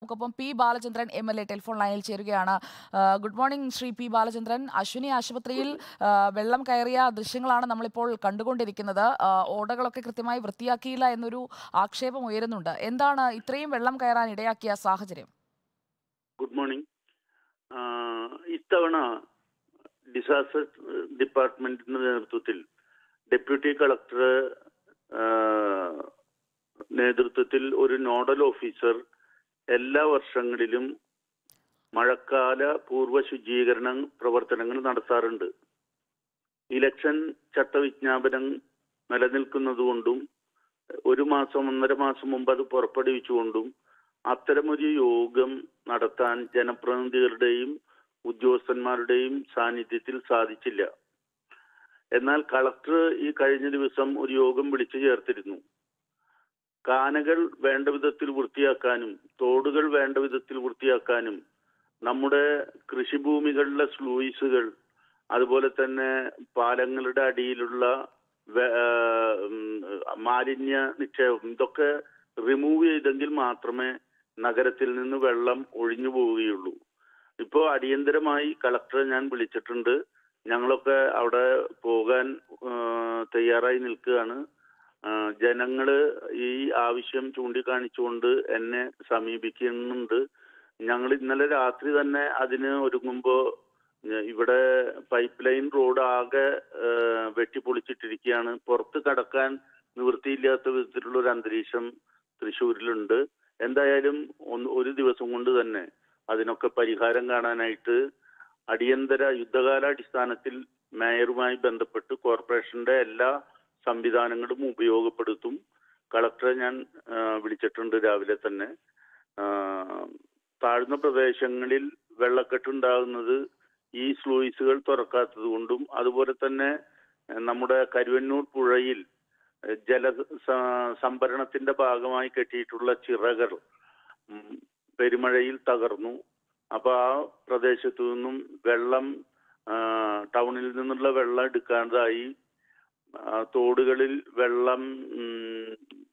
നമുക്കൊപ്പം P Balachandran M L A telephone ലൈനിൽ ചേരുകയാണ് ആ, good morning Shri P Balachandran Ashwini ആശുപത്രിയിൽ ആ, വെള്ളം കയറിയ ദൃശ്യങ്ങളാണ് നമ്മളിപ്പോൾ കണ്ടുകൊണ്ടിരിക്കുന്നത് ആ, ഓടകളൊക്കെ കൃത്യമായി വൃത്തിയാക്കിയില്ല എന്നൊരു ആക്ഷേപം ഉയരുന്നുണ്ട് എന്താണ് ഇത്രയും വെള്ളം കയറാൻ ഇടയാക്കിയ സാഹചര്യം ഗുഡ് മോർണിംഗ് ഇത്തവണ ഡിസാസ്റ്റർ ഡിപ്പാർട്ട്മെന്റിന്റെ നേതൃത്വത്തിൽ ഡെപ്യൂട്ടി കളക്ടർ നേതൃത്വത്തിൽ ഒരു നോഡൽ ഓഫീസർ എല്ലാ വർഷങ്ങളിലും മഴക്കാല പൂർവ്വ ശുചീകരണ പ്രവർത്തനങ്ങൾ നടത്താറുണ്ട് ഇലക്ഷൻ ചട്ടവിജ്ഞാപനം നിലനിൽക്കുന്നതുകൊണ്ടും ഒരു മാസം ഒന്നര മാസം മുമ്പ് അത് പുറപ്പെടുവിച്ചുകൊണ്ടും അത്തരമൊരു യോഗം നടത്താൻ ജനപ്രതിനിധികളുടെയും ഉദ്യോഗസ്ഥന്മാരുടെയും സാന്നിധ്യത്തിൽ സാധിച്ചില്ല എന്നാൽ കളക്ടർ ഈ കഴിഞ്ഞ ദിവസം ഒരു യോഗം വിളിച്ചു ചേർത്തിരുന്നു കാനകൾ വേണ്ട വിധത്തിൽ വൃത്തിയാക്കാനും തോടുകൾ വേണ്ട വിധത്തിൽ വൃത്തിയാക്കാനും നമ്മുടെ കൃഷിഭൂമികളിലെ സ്ലൂയിസുകൾ അതുപോലെ തന്നെ പാലങ്ങളുടെ അടിയിലുള്ള വെ- ആ, ഉം, മാലിന്യ നിക്ഷേപം ഇതൊക്കെ റിമൂവ് ചെയ്തെങ്കിൽ മാത്രമേ നഗരത്തിൽ നിന്ന് വെള്ളം ഒഴിഞ്ഞു പോവുകയുള്ളൂ ഇപ്പോൾ അടിയന്തരമായി കളക്ടറെ ഞാൻ വിളിച്ചിട്ടുണ്ട് ഞങ്ങളൊക്കെ അവിടെ പോകാൻ ആ, തയ്യാറായി നിൽക്കുകയാണ് ആ, ജനങ്ങള് ഈ ആവശ്യം ചൂണ്ടിക്കാണിച്ചുകൊണ്ട് എന്നെ സമീപിക്കുന്നുണ്ട് ഞങ്ങൾ ഇന്നലെ രാത്രി തന്നെ അതിന് ഒരുങ്ങുമ്പോൾ ഇവിടെ പൈപ്പ് ലൈൻ റോഡ് ആകെ ആ, വെട്ടിപ്പൊളിച്ചിട്ടിരിക്കുകയാണ് പുറത്ത് കടക്കാൻ നിവൃത്തിയില്ലാത്ത വിധത്തിലുള്ള ഒരു അന്തരീക്ഷം തൃശ്ശൂരിലുണ്ട് എന്തായാലും ഒന്ന് ഒരു ദിവസം കൊണ്ട് തന്നെ അതിനൊക്കെ പരിഹാരം കാണാനായിട്ട് അടിയന്തര യുദ്ധകാലാടിസ്ഥാനത്തിൽ മേയറുമായി ബന്ധപ്പെട്ട് കോർപ്പറേഷന്റെ എല്ലാ സംവിധാനങ്ങളും ഉപയോഗപ്പെടുത്തും കളക്ടറെ ഞാൻ ആ, വിളിച്ചിട്ടുണ്ട് രാവിലെ തന്നെ ആ, താഴ്ന്ന പ്രദേശങ്ങളിൽ വെള്ളക്കെട്ടുണ്ടാകുന്നത് ഈ സ്ലൂയിസുകൾ തുറക്കാത്തത് കൊണ്ടും അതുപോലെ തന്നെ ഏഹ്, നമ്മുടെ കരുവന്നൂർ പുഴയിൽ ഏഹ്, ജല സ- സംഭരണത്തിന്റെ ഭാഗമായി കെട്ടിയിട്ടുള്ള ചിറകൾ ഉം, പെരുമഴയിൽ തകർന്നു അപ്പൊ ആ പ്രദേശത്തു നിന്നും വെള്ളം ആ, ടൗണിൽ നിന്നുള്ള വെള്ളം എടുക്കാതായി ആ, തോടുകളിൽ വെള്ളം ഉം,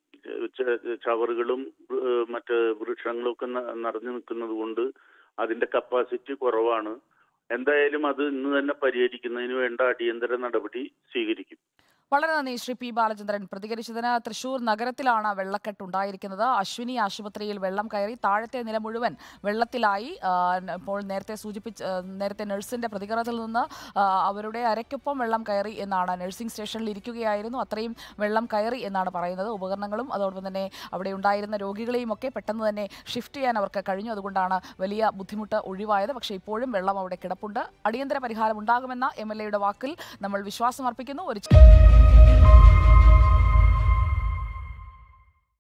ച- ചവറുകളും ഏഹ്, മറ്റ് വൃക്ഷങ്ങളും ഒക്കെ ന- നിറഞ്ഞു നിൽക്കുന്നത് കൊണ്ട് അതിന്റെ കപ്പാസിറ്റി കുറവാണ് എന്തായാലും അത് ഇന്ന് തന്നെ പരിഹരിക്കുന്നതിന് വേണ്ട അടിയന്തര നടപടി സ്വീകരിക്കും വളരെ നന്ദി ശ്രീ പി ബാലചന്ദ്രൻ പ്രതികരിച്ചതിന് തൃശൂർ നഗരത്തിലാണ് വെള്ളക്കെട്ടുണ്ടായിരിക്കുന്നത് അശ്വിനി ആശുപത്രിയിൽ വെള്ളം കയറി താഴത്തെ നില മുഴുവൻ വെള്ളത്തിലായി ആ, ന- ഇപ്പോൾ നേരത്തെ സൂചിപ്പിച്ച ആ, നേരത്തെ നഴ്സിന്റെ പ്രതികരണത്തിൽ നിന്ന് ആ, അവരുടെ അരയ്ക്കൊപ്പം വെള്ളം കയറി എന്നാണ് നഴ്സിംഗ് സ്റ്റേഷനിൽ ഇരിക്കുകയായിരുന്നു അത്രയും വെള്ളം കയറി എന്നാണ് പറയുന്നത് ഉപകരണങ്ങളും അതോടൊപ്പം തന്നെ അവിടെ ഉണ്ടായിരുന്ന രോഗികളെയും ഒക്കെ പെട്ടെന്ന് തന്നെ ഷിഫ്റ്റ് ചെയ്യാൻ അവർക്ക് കഴിഞ്ഞു അതുകൊണ്ടാണ് വലിയ ബുദ്ധിമുട്ട് ഒഴിവായത് പക്ഷേ ഇപ്പോഴും വെള്ളം അവിടെ കിടപ്പുണ്ട് അടിയന്തര പരിഹാരം ഉണ്ടാകുമെന്ന എം എൽ എയുടെ വാക്കിൽ നമ്മൾ വിശ്വാസം അർപ്പിക്കുന്നു ഒരു